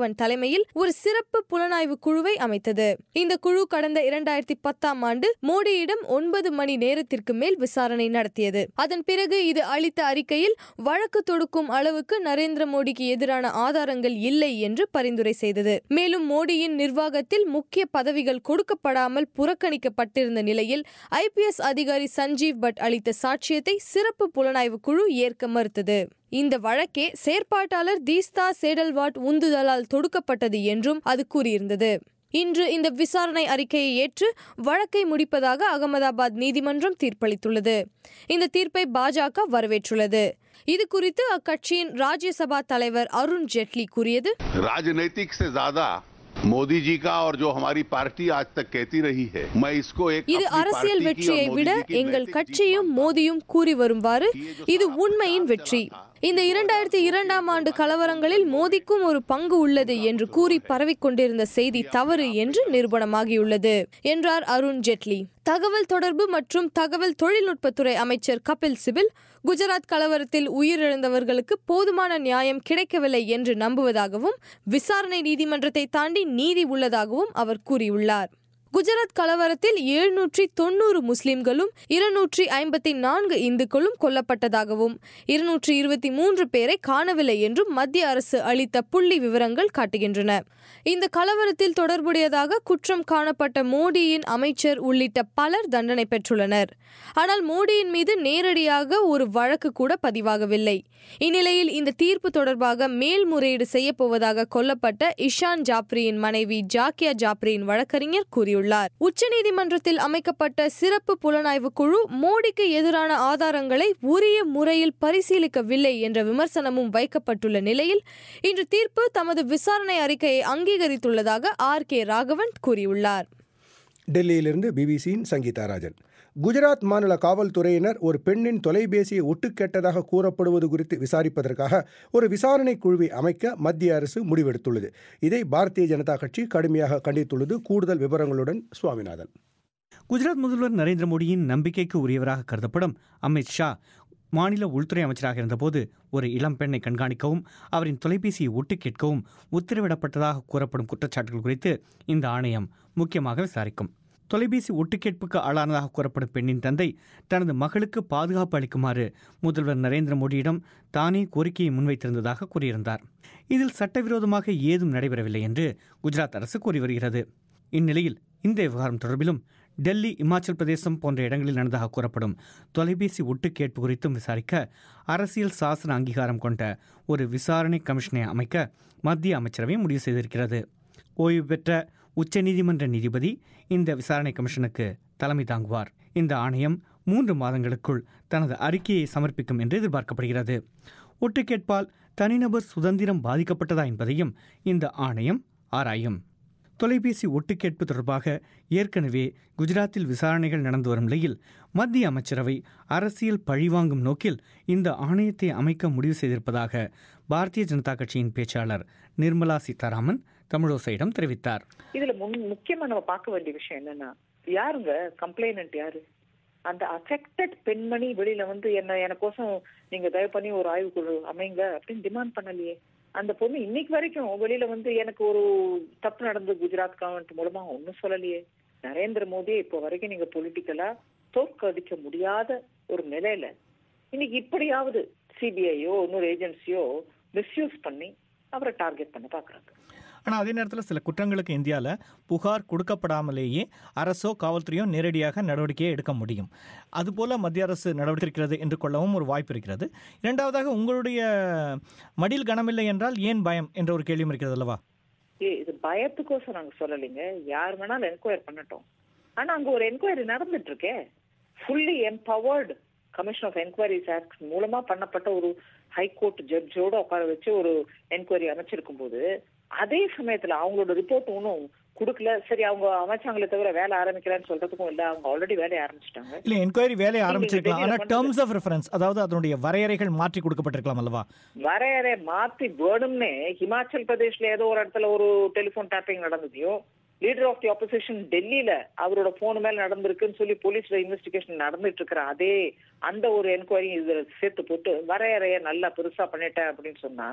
தலைமையில் ஒரு சிறப்பு புலனாய்வு குழுவை அமைத்தது இந்த குழு கடந்த இரண்டாயிரத்தி பத்தாம் ஆண்டு மோடியிடம் ஒன்பது மணி நேரத்திற்கு மேல் விசாரணை நடத்தியது அதன் பிறகு இது அளித்த அறிக்கையில் வழக்கு தொடுக்கும் அளவுக்கு நரேந்திர மோடிக்கு எதிரான ஆதாரங்கள் இல்லை என்று பரிந்துரை செய்தது மேலும் மோடியின் நிர்வாகத்தில் முக்கிய பதவிகள் கொடுக்கப்படாமல் புறக்கணிக்கப்பட்டிருந்த நிலையில் ஐபிஎஸ் அதிகாரி சஞ்சீவ் பட் அளித்த சாட்சியத்தை சிறப்பு புலனாய்வு குழு ஏற்க மறுத்தது இந்த வழக்கே செயற்பாட்டாளர் தீஸ்தா சேடல்வாட் உந்துதலால் தொடுக்கப்பட்டது என்றும் அது கூறியிருந்தது இன்று இந்த விசாரணை அறிக்கையை ஏற்று வழக்கை முடிப்பதாக அகமதாபாத் நீதிமன்றம் தீர்ப்பளித்துள்ளது இந்த தீர்ப்பை பாஜக வரவேற்றுள்ளது இது குறித்து அக்கட்சியின் ராஜ்யசபா தலைவர் அருண் ஜேட்லி கூறியது राजनीतिक से ज्यादा मोदी जी का और जो हमारी पार्टी आज तक कहती रही है मैं इसको एक இது अपनी அரசியல் पार्टी की और வெற்றியை मोदी விட जी की எங்கள் नैतिक கட்சியும் மோதியும் கூறி வரும்வாறு இது உண்மையின் வெற்றி இந்த இரண்டாயிரத்தி இரண்டாம் ஆண்டு கலவரங்களில் மோதிக்கும் ஒரு பங்கு உள்ளது என்று கூறி பரவிக்கொண்டிருந்த செய்தி தவறு என்று நிரூபணமாகியுள்ளது என்றார் அருண் ஜேட்லி தகவல் தொடர்பு மற்றும் தகவல் தொழில்நுட்பத்துறை அமைச்சர் கபில் சிபில் குஜராத் கலவரத்தில் உயிரிழந்தவர்களுக்கு போதுமான நியாயம் கிடைக்கவில்லை என்று நம்புவதாகவும் விசாரணை நீதிமன்றத்தை தாண்டி நீதி உள்ளதாகவும் அவர் கூறியுள்ளார் குஜராத் கலவரத்தில் எழுநூற்றி தொண்ணூறு முஸ்லிம்களும் இருநூற்றி ஐம்பத்தி நான்கு இந்துக்களும் கொல்லப்பட்டதாகவும் இருநூற்றி இருபத்தி மூன்று பேரை காணவில்லை என்றும் மத்திய அரசு அளித்த புள்ளி விவரங்கள் காட்டுகின்றன இந்த கலவரத்தில் தொடர்புடையதாக குற்றம் காணப்பட்ட மோடியின் அமைச்சர் உள்ளிட்ட பலர் தண்டனை பெற்றுள்ளனர் ஆனால் மோடியின் மீது நேரடியாக ஒரு வழக்கு கூட பதிவாகவில்லை இந்நிலையில் இந்த தீர்ப்பு தொடர்பாக மேல்முறையீடு செய்யப்போவதாக கொல்லப்பட்ட இஷான் ஜாப்ரியின் மனைவி ஜாக்கியா ஜாப்ரியின் வழக்கறிஞர் கூறியுள்ளார் உச்சநீதிமன்றத்தில் அமைக்கப்பட்ட சிறப்பு புலனாய்வு குழு மோடிக்கு எதிரான ஆதாரங்களை உரிய முறையில் பரிசீலிக்கவில்லை என்ற விமர்சனமும் வைக்கப்பட்டுள்ள நிலையில் இன்று தீர்ப்பு தமது விசாரணை அறிக்கையை அங்கீகரித்துள்ளதாக ஆர் கே ராகவன் கூறியுள்ளார் டெல்லியிலிருந்து பிபிசியின் சங்கீதா ராஜன் குஜராத் மாநில காவல்துறையினர் ஒரு பெண்ணின் தொலைபேசியை ஒட்டு கேட்டதாக கூறப்படுவது குறித்து விசாரிப்பதற்காக ஒரு விசாரணை குழுவை அமைக்க மத்திய அரசு முடிவெடுத்துள்ளது இதை பாரதிய ஜனதா கட்சி கடுமையாக கண்டித்துள்ளது கூடுதல் விவரங்களுடன் சுவாமிநாதன் குஜராத் முதல்வர் நரேந்திர மோடியின் நம்பிக்கைக்கு உரியவராக கருதப்படும் அமித் ஷா மாநில உள்துறை அமைச்சராக இருந்தபோது ஒரு இளம் பெண்ணை கண்காணிக்கவும் அவரின் தொலைபேசியை ஒட்டு கேட்கவும் உத்தரவிடப்பட்டதாக கூறப்படும் குற்றச்சாட்டுகள் குறித்து இந்த ஆணையம் முக்கியமாக விசாரிக்கும் தொலைபேசி ஒட்டுக்கேட்புக்கு ஆளானதாக கூறப்படும் பெண்ணின் தந்தை தனது மகளுக்கு பாதுகாப்பு அளிக்குமாறு முதல்வர் நரேந்திர மோடியிடம் தானே கோரிக்கையை முன்வைத்திருந்ததாக கூறியிருந்தார் இதில் சட்டவிரோதமாக ஏதும் நடைபெறவில்லை என்று குஜராத் அரசு கூறி வருகிறது இந்நிலையில் இந்த விவகாரம் தொடர்பிலும் டெல்லி இமாச்சல் பிரதேசம் போன்ற இடங்களில் நடந்ததாக கூறப்படும் தொலைபேசி ஒட்டுக்கேட்பு குறித்தும் விசாரிக்க அரசியல் சாசன அங்கீகாரம் கொண்ட ஒரு விசாரணை கமிஷனை அமைக்க மத்திய அமைச்சரவை முடிவு செய்திருக்கிறது ஓய்வு பெற்ற உச்சநீதிமன்ற நீதிபதி இந்த விசாரணை கமிஷனுக்கு தலைமை தாங்குவார் இந்த ஆணையம் மூன்று மாதங்களுக்குள் தனது அறிக்கையை சமர்ப்பிக்கும் என்று எதிர்பார்க்கப்படுகிறது ஒட்டுக்கேட்பால் தனிநபர் சுதந்திரம் பாதிக்கப்பட்டதா என்பதையும் இந்த ஆணையம் ஆராயும் தொலைபேசி ஒட்டுக்கேட்பு தொடர்பாக ஏற்கனவே குஜராத்தில் விசாரணைகள் நடந்து வரும் நிலையில் மத்திய அமைச்சரவை அரசியல் பழிவாங்கும் நோக்கில் இந்த ஆணையத்தை அமைக்க முடிவு செய்திருப்பதாக பாரதிய ஜனதா கட்சியின் பேச்சாளர் நிர்மலா சீதாராமன் தமிழோசையிடம் தெரிவித்தார் இதுல முன் முக்கியமா நம்ம பார்க்க வேண்டிய விஷயம் என்னன்னா யாருங்க கம்ப்ளைனன்ட் யாரு அந்த அஃபெக்டட் பெண்மணி வெளியில வந்து என்ன எனக்கோசம் நீங்க தயவு பண்ணி ஒரு ஆய்வுக்குழு அமைங்க அப்படின்னு டிமாண்ட் பண்ணலையே அந்த பொண்ணு இன்னைக்கு வரைக்கும் வெளியில வந்து எனக்கு ஒரு தப்பு நடந்து குஜராத் கவர்மெண்ட் மூலமா ஒன்னும் சொல்லலையே நரேந்திர மோடியை இப்போ வரைக்கும் நீங்க பொலிட்டிக்கலா தோற்கடிக்க முடியாத ஒரு நிலையில இன்னைக்கு இப்படியாவது சிபிஐயோ இன்னொரு ஏஜென்சியோ மிஸ்யூஸ் பண்ணி அவரை டார்கெட் பண்ண பாக்குறாங்க ஆனால் அதே நேரத்தில் சில குற்றங்களுக்கு இந்தியாவில் புகார் கொடுக்கப்படாமலேயே அரசோ காவல்துறையோ நேரடியாக நடவடிக்கையை எடுக்க முடியும் அதுபோல மத்திய அரசு நடவடிக்கை இருக்கிறது என்று கொள்ளவும் ஒரு வாய்ப்பு இருக்கிறது இரண்டாவதாக உங்களுடைய மடியில் கனமில்லை என்றால் ஏன் பயம் என்ற ஒரு கேள்வியும் இருக்கிறது அல்லவா ஏ இது பயத்துக்கோசம் நாங்க சொல்லலைங்க யார் வேணாலும் என்கொயர் பண்ணட்டும் ஆனா அங்க ஒரு என்கொயரி நடந்துட்டு இருக்கே fully empowered commission of enquiries act மூலமா பண்ணப்பட்ட ஒரு ஹைகோர்ட் ஜட்ஜோட உட்கார வச்சு ஒரு என்கொயரி அமைச்சிருக்கும் போது அதே சமயத்துல அவங்களோட ரிப்போர்ட் ஒன்றும் கொடுக்கல சரி அவங்க அமைச்சாங்களே தவிர வேலை ஆரம்பிக்கலன்னு சொல்றதுக்கும் இல்ல அவங்க ஆல்ரெடி வேலையை ஆரம்பிச்சிட்டாங்க இல்லை என்கொயரி வேலையை நீங்க ஆரம்பிச்சிருக்கலாம் வெளியில ஆனால் பண்ணது- டேர்ம்ஸ் ஆஃப் ரெஃபரன்ஸ் அதாவது அதனுடைய வரையறைகள் மாற்றி கொடுக்கப்பட்டிருக்கலாம் அல்லவா வரையறை மாத்தி வேணும்னே ஹிமாச்சல் பிரதேஷ்ல ஏதோ ஒரு இடத்துல ஒரு டெலிபோன் டேப்பிங் நடந்ததையும் லீடர் ஆஃப் தி ஆப்போசிஷன் டெல்லியில அவரோட போன் மேல நடந்திருக்குன்னு சொல்லி போலீஸ்ல இன்வெஸ்டிகேஷன் நடந்துட்டு இருக்கிற அதே அந்த ஒரு என்கொயரி இதுல சேர்த்து போட்டு வரையறைய நல்லா பெருசா பண்ணிட்டேன் அப்படின்னு சொன்னா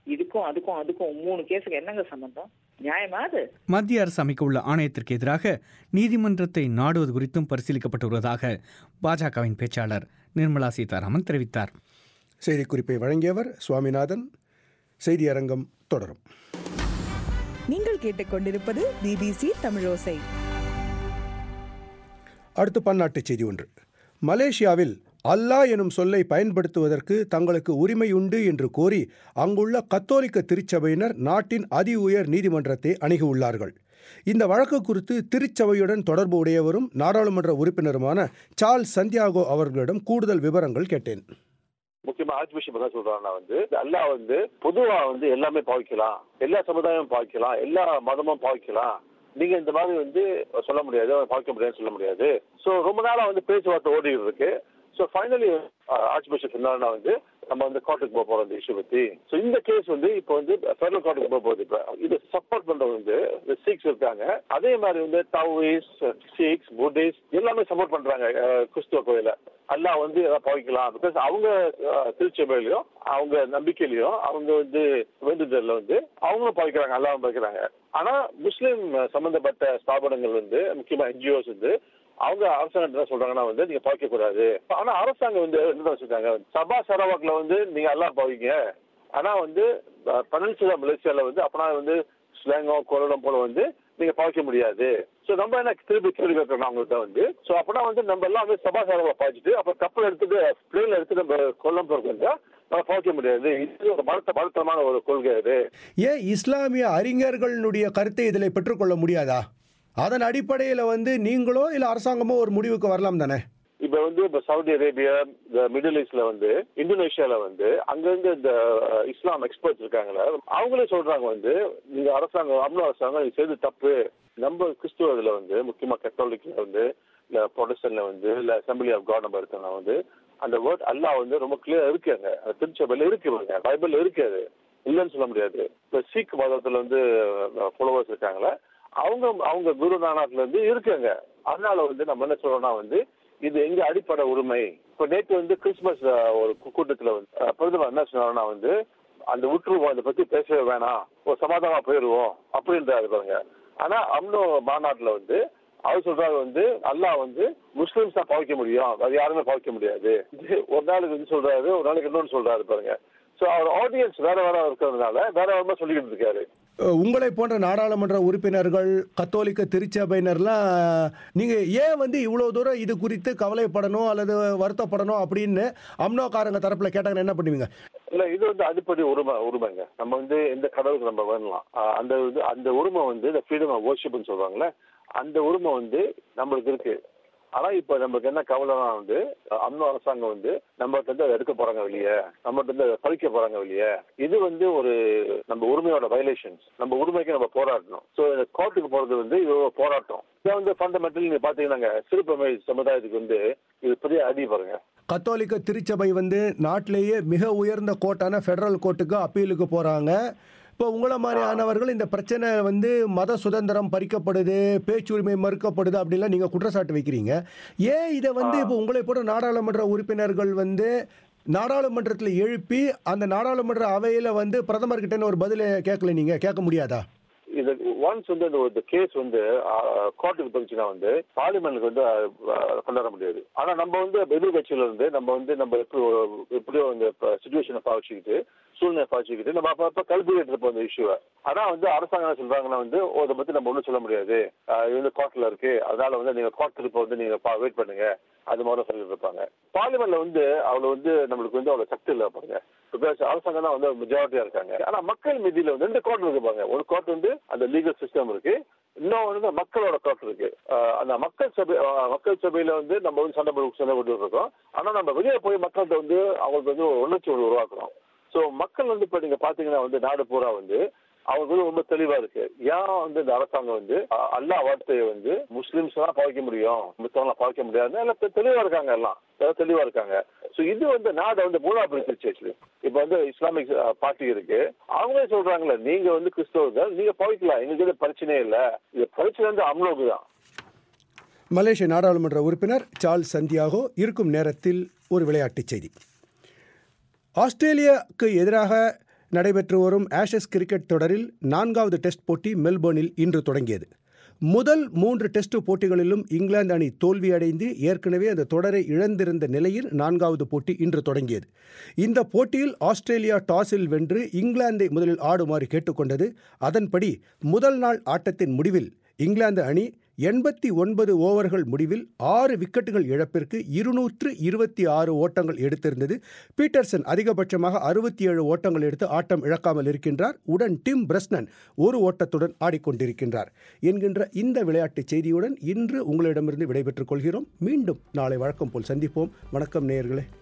இதுக்கும் அதுக்கும் அதுக்கும் மூணு கேஸுக்கு என்னங்க சம்பந்தம் நியாயமா அது மத்திய அரசு அமைக்க உள்ள ஆணையத்திற்கு எதிராக நீதிமன்றத்தை நாடுவது குறித்தும் பரிசீலிக்கப்பட்டு வருவதாக பாஜகவின் பேச்சாளர் நிர்மலா சீதாராமன் தெரிவித்தார் செய்திக்குறிப்பை வழங்கியவர் சுவாமிநாதன் செய்தி அரங்கம் தொடரும் நீங்கள் கேட்டுக்கொண்டிருப்பது பிபிசி தமிழோசை அடுத்து பன்னாட்டுச் செய்தி ஒன்று மலேசியாவில் அல்லாஹ் எனும் சொல்லை பயன்படுத்துவதற்கு தங்களுக்கு உரிமையுண்டு என்று கோரி அங்குள்ள கத்தோலிக்க திருச்சபையினர் நாட்டின் அதி உயர் நீதிமன்றத்தை அணுகியுள்ளார்கள் இந்த வழக்கு குறித்து திருச்சபையுடன் தொடர்பு உடையவரும் நாடாளுமன்ற உறுப்பினருமான சார்ல்ஸ் சந்தியாகோ அவர்களிடம் கூடுதல் விவரங்கள் கேட்டேன் முக்கியமா ஆர்ச் பிஷப் என்ன சொல்றாங்கன்னா வந்து அல்லாஹ் வந்து பொதுவா வந்து எல்லாமே பாவிக்கலாம் எல்லா சமுதாயமும் பாவிக்கலாம் எல்லா மதமும் பாவிக்கலாம் நீங்க இந்த மாதிரி வந்து சொல்ல முடியாது பாவிக்க முடியாதுன்னு சொல்ல முடியாது சோ ரொம்ப நாளா வந்து பேச்சுவார்த்தை ஓடிட்டு இருக்கு ஸோ ஃபைனலி ஆர்ச் பிஷப் என்னன்னா வந்து நம்ம வந்து கோர்ட்டுக்கு போக போறோம் இந்த இஷ்யூ பத்தி ஸோ இந்த கேஸ் வந்து இப்போ வந்து ஃபெடரல் கோர்ட்டுக்கு போக போகுது இப்போ இது சப்போர்ட் பண்றவங்க வந்து சிக்ஸ் இருக்காங்க அதே மாதிரி வந்து டவுஸ் சிக்ஸ் புத்திஸ் எல்லாமே சப்போர்ட் பண்றாங்க அஹ், கிறிஸ்துவ கோயில அல்லாஹ் வந்து எதாவது பாவிக்கலாம் பிகாஸ் அவங்க அஹ், திருச்சபையிலையும் அவங்க நம்பிக்கையிலையும் அவங்க வந்து வேண்டுதல்ல வந்து அவங்களும் பாவிக்கிறாங்க அல்லாவும் பாவிக்கிறாங்க ஆனா முஸ்லீம் சம்பந்தப்பட்ட ஸ்தாபனங்கள் வந்து முக்கியமா என்ஜிஓஸ் வந்து அவங்க அரசாங்கம் என்ன சொல்றாங்கன்னா வந்து நீங்க பாவிக்க கூடாது ஆனா அரசாங்கம் வந்து என்ன வச்சிருக்காங்க சபா சரவாக்ல வந்து நீங்க எல்லாம் பாவிங்க ஆனா வந்து பனன்சுலா மலேசியால வந்து அப்பனா வந்து ஸ்லேங்கோ கோலம் போல வந்து நீங்க பாவிக்க முடியாது சோ நம்ம என்ன திருப்பி கேள்வி கேட்கறோம் அவங்கள்ட்ட வந்து சோ அப்பனா வந்து நம்ம எல்லாம் வந்து சபா சரவா பாய்ச்சிட்டு அப்புறம் கப்பல் எடுத்துட்டு பிளேன்ல எடுத்து நம்ம கொல்லம் போறோம் நம்ம பாவிக்க முடியாது இது ஒரு பலத்த பலத்தமான ஒரு கொள்கை அது ஏன் இஸ்லாமிய அறிஞர்களுடைய கருத்தை இதில் பெற்றுக்கொள்ள முடியாதா அதன் அடிப்படையில் வந்து நீங்களோ இல்லை அரசாங்கமோ ஒரு முடிவுக்கு வரலாம் தானே இப்ப வந்து இப்ப சவுதி அரேபியா இந்த மிடில் ஈஸ்ட்ல வந்து இந்தோனேஷியால வந்து அங்கிருந்து இந்த அஹ், இஸ்லாம் எக்ஸ்பர்ட்ஸ் இருக்காங்களே அவங்களே சொல்றாங்க வந்து நீங்க அரசாங்கம் அம்னோ அரசாங்கம் இது செய்து தப்பு நம்ம கிறிஸ்துவ இதுல வந்து முக்கியமா கத்தோலிக்ல வந்து இல்ல ப்ரொடெஸ்டன்ல வந்து இல்ல அசம்பிளி ஆஃப் காட் நம்ம இருக்கோம்னா வந்து அந்த வேர்ட் அல்லாஹ் வந்து ரொம்ப கிளியர் இருக்காங்க அது திருச்சபையில இருக்குங்க பைபிள்ல இருக்கு அது இல்லைன்னு சொல்ல முடியாது இப்ப சீக் மதத்துல வந்து ஃபாலோவர்ஸ் இருக்காங்களே அவங்க அவங்க குரு நானாக்ல இருந்து இருக்காங்க அதனால வந்து நம்ம என்ன சொல்றோம்னா வந்து இது எங்க அடிப்படை உரிமை இப்ப நேற்று வந்து கிறிஸ்துமஸ் அஹ், ஒரு கூ- கூட்டத்துல வந்து அஹ், பிரதமர் என்ன சொன்னாருன்னா வந்து அந்த விட்டுருவோம் அதை பத்தி பேசவே வேணாம் ஒரு சமாதானமா போயிடுவோம் அப்படின்றாரு பாருங்க ஆனா அம்னோ மாநாட்டுல வந்து அவர் சொல்றாரு வந்து அல்லாஹ் வந்து முஸ்லிம்ஸ் தான் பாவிக்க முடியும் அது யாருமே பாவிக்க முடியாது இது ஒரு நாளுக்கு வந்து சொல்றாரு ஒரு நாளைக்கு இன்னொன்னு சொல்றாரு பாருங்க சோ அவர் ஆடியன்ஸ் வேற வேற இருக்கிறதுனால வேற வேற மாதிரி சொல்லிக்கிட்டு இருக்காரு அஹ், உங்களை போன்ற நாடாளுமன்ற உறுப்பினர்கள் கத்தோலிக்க திருச்சபையினர்லாம் நீங்கள் ஏன் வந்து இவ்வளோ தூரம் இது குறித்து கவலைப்படணும் அல்லது வருத்தப்படணும் அப்படின்னு அம்னோக்காரங்க தரப்பில் கேட்டாங்கன்னா என்ன பண்ணுவீங்க இல்ல இது வந்து அடிப்படை உரிமை உரிமைங்க நம்ம வந்து எந்த கடவுளுக்கு நம்ம வேணலாம் ஆஹ் அந்த இது அந்த உரிமை வந்து இந்த ஃப்ரீடம் ஆஃப் வர்ஷிப்னு சொல்றாங்கல்ல அந்த உரிமை வந்து நம்மளுக்கு இருக்கு ஆனா இப்ப நமக்கு என்ன கவலைனா வந்து அம்னோ அரசாங்கம் வந்து நம்மகிட்ட இருந்து அதை எடுக்க போறாங்க வெளியே நம்மகிட்ட இருந்து அதை பறிக்க போறாங்க வெளியே இது வந்து ஒரு நம்ம உரிமையோட வயலேஷன்ஸ் நம்ம உரிமைக்கு நம்ம போராடணும் சோ இந்த கோர்ட்டுக்கு போறது வந்து இது ஒரு போராட்டம் இதை வந்து ஃபண்டமெண்டல் நீங்க பாத்தீங்கன்னாங்க சிறுபான்மை சமுதாயத்துக்கு வந்து இது பெரிய அடி பாருங்க கத்தோலிக்க திருச்சபை வந்து நாட்டிலேயே மிக உயர்ந்த கோர்ட்டான ஃபெடரல் கோர்ட்டுக்கு அப்பீலுக்கு போகிறாங்க இப்போ உங்களை மாதிரியானவர்கள் இந்த பிரச்சனை வந்து மத சுதந்திரம் பறிக்கப்படுது பேச்சுரிமை மறுக்கப்படுது அப்படின்லாம் நீங்கள் குற்றச்சாட்டு வைக்கிறீங்க ஏன் இதை வந்து இப்போ உங்களை போன்ற நாடாளுமன்ற உறுப்பினர்கள் வந்து நாடாளுமன்றத்தில் எழுப்பி அந்த நாடாளுமன்ற அவையில் வந்து பிரதமர்கிட்ட ஒரு பதிலை கேட்கல நீங்கள் கேட்க முடியாதா இது ஒன்ஸ் வந்து இந்த ஒரு கேஸ் வந்து கோர்ட்டுக்கு போச்சுன்னா வந்து பார்லிமெண்ட்க்கு வந்து அஹ், கொண்டாட முடியாது ஆனா நம்ம வந்து எதிர்கட்சியில இருந்து நம்ம வந்து நம்ம எப்படி ஒரு- எப்படியோ இந்த சுச்சுவேஷனை பாவிச்சுக்கிட்டு சூழ்நிலை பாவிச்சுக்கிட்டு நம்ம அப்ப அப்ப கல்வி எடுத்துப்போம் இந்த இஷ்யூவை ஆனா வந்து அரசாங்கம் என்ன சொல்றாங்கன்னா வந்து ஓ, இதை பத்தி நம்ம ஒண்ணும் சொல்ல முடியாது அஹ், இது வந்து கோர்ட்ல இருக்கு அதனால வந்து நீங்க கோர்ட் திருப்ப வந்து நீங்க வெயிட் பண்ணுங்க அது மாதிரி சொல்லிட்டு இருப்பாங்க பார்லிமெண்ட்ல வந்து அவ்வளவு வந்து நம்மளுக்கு வந்து அவ்வளவு சக்தி இல்லை பாருங்க பிகாஸ் அரசாங்கம் தான் வந்து மெஜாரிட்டியா இருக்காங்க ஆனா மக்கள் மீதியில வந்து ரெண்டு கோர்ட் இருக்கு பாருங்க ஒரு கோர்ட் வந்து அந்த லீகல் சிஸ்டம் இருக்கு இன்னொன்று வந்து மக்களோட கோர்ட் இருக்கு அஹ் அந்த மக்கள் சபை அஹ் மக்கள் சபையில வந்து நம்ம வந்து சண்டை போட்டு சண்டை போட்டு இருக்கோம் ஆனா நம்ம வெளியே போய் மக்கள்கிட்ட வந்து அவங்களுக்கு வந்து ஒரு உணர்ச்சி ஒன்று உருவாக்குறோம் சோ மக்கள் வந்து இப்ப நீங்க பாத்தீங்கன்னா வந்து நாடு பூரா வந்து அவங்க வந்து ரொம்ப தெளிவா இருக்கு ஏன் வந்து இந்த அரசாங்கம் வந்து அஹ், அல்லாஹ் வார்த்தையை வந்து முஸ்லிம்ஸ் தான் பாவிக்க முடியும் மித்தவங்களாம் பாவிக்க முடியாது எல்லாம் தெ- தெளிவா இருக்காங்க எல்லாம் எல்லாம் தெளிவா இருக்காங்க சோ இது வந்து நாடை வந்து மூணா பிரிச்சிருச்சு actually. இப்ப வந்து இஸ்லாமிக் பார்ட்டி இருக்கு அவங்களே சொல்றாங்களே நீங்க வந்து கிறிஸ்தவர்கள் நீங்க பாவிக்கலாம் எங்களுக்கு இது பிரச்சனையே இல்ல இது பிரச்சனை வந்து அம்னோக்கு தான் மலேசிய நாடாளுமன்ற உறுப்பினர் சார்ல்ஸ் சந்தியாகோ இருக்கும் நேரத்தில் ஒரு விளையாட்டுச் செய்தி ஆஸ்திரேலியாவுக்கு எதிராக நடைபெற்று வரும் ஆஷஸ் கிரிக்கெட் தொடரில் நான்காவது டெஸ்ட் போட்டி மெல்போர்னில் இன்று தொடங்கியது முதல் மூன்று டெஸ்ட் போட்டிகளிலும் இங்கிலாந்து அணி தோல்வியடைந்து ஏற்கனவே அந்த தொடரை இழந்திருந்த நிலையில் நான்காவது போட்டி இன்று தொடங்கியது இந்த போட்டியில் ஆஸ்திரேலியா டாஸில் வென்று இங்கிலாந்தை முதலில் ஆடுமாறு கேட்டுக்கொண்டது அதன்படி முதல் நாள் ஆட்டத்தின் முடிவில் இங்கிலாந்து அணி எண்பத்தி ஒன்பது ஓவர்கள் முடிவில் ஆறு விக்கெட்டுகள் இழப்பிற்கு இருநூற்று இருபத்தி ஆறு ஓட்டங்கள் எடுத்திருந்தது பீட்டர்சன் அதிகபட்சமாக அறுபத்தி ஏழு ஓட்டங்கள் எடுத்து ஆட்டம் இழக்காமல் இருக்கின்றார் உடன் டிம் பிரஸ்னன் ஒரு ஓட்டத்துடன் ஆடிக்கொண்டிருக்கின்றார் என்கின்ற இந்த விளையாட்டு செய்தியுடன் இன்று உங்களிடமிருந்து விடைபெற்றுக் கொள்கிறோம் மீண்டும் நாளை வழக்கம் போல் சந்திப்போம் வணக்கம் நேயர்களே